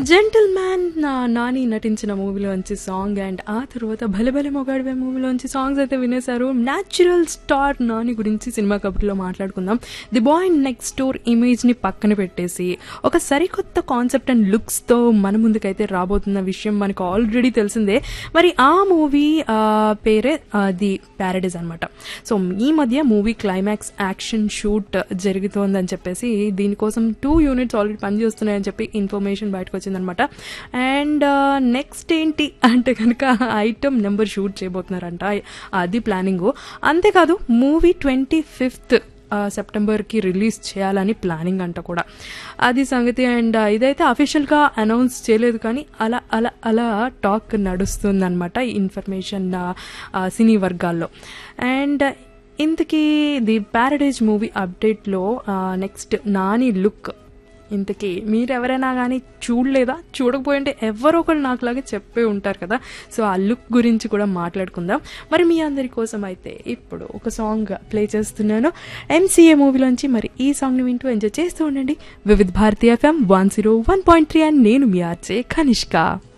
gentle man Nani నటించిన మూవీలోంచి song and ఆ తర్వాత భలే భలే మొగాడివే మూవీలోంచి సాంగ్స్ అయితే వినేశారు న్యాచురల్ స్టార్ నాని గురించి సినిమా కబుర్లో మాట్లాడుకుందాం ది బాయ్ నెక్స్ట్ డోర్ ఇమేజ్ని పక్కన పెట్టేసి ఒక సరికొత్త కాన్సెప్ట్ అండ్ లుక్స్తో మన ముందుకైతే రాబోతున్న విషయం మనకు ఆల్రెడీ తెలిసిందే మరి ఆ మూవీ పేరే ది ప్యారడైజ్ అనమాట సో ఈ మధ్య మూవీ క్లైమాక్స్ యాక్షన్ షూట్ జరుగుతోందని చెప్పేసి దీనికోసం టూ యూనిట్స్ ఆల్రెడీ పనిచేస్తున్నాయని చెప్పి ఇన్ఫర్మేషన్ బయటకు వచ్చిందనమాట అండ్ నెక్స్ట్ ఏంటి అంటే కనుక ఐటమ్ నెంబర్ షూట్ చేయబోతున్నారంట అది ప్లానింగ్ అంతేకాదు మూవీ ట్వంటీ ఫిఫ్త్ సెప్టెంబర్కి రిలీజ్ చేయాలని ప్లానింగ్ అంట కూడా అది సంగతి అండ్ ఇదైతే అఫీషియల్గా అనౌన్స్ చేయలేదు కానీ అలా అలా అలా టాక్ నడుస్తుందన్నమాట ఈ ఇన్ఫర్మేషన్ సినీ వర్గాల్లో అండ్ ఇంతకీ ది ప్యారడైజ్ మూవీ అప్డేట్లో నెక్స్ట్ నాని లుక్ ఇంతకీ మీరెవరైనా కానీ చూడలేదా చూడకపోయింటే ఎవరో ఒకరు నాకులాగే చెప్పే ఉంటారు కదా సో ఆ లుక్ గురించి కూడా మాట్లాడుకుందాం మరి మీ అందరి కోసం అయితే ఇప్పుడు ఒక సాంగ్ ప్లే చేస్తున్నాను ఎంసీఏ మూవీలోంచి మరి ఈ సాంగ్ని వింటూ ఎంజాయ్ చేస్తూ ఉండండి Vividh Bharati FM one zero one point three and నేను మీ ఆర్జే కనిష్క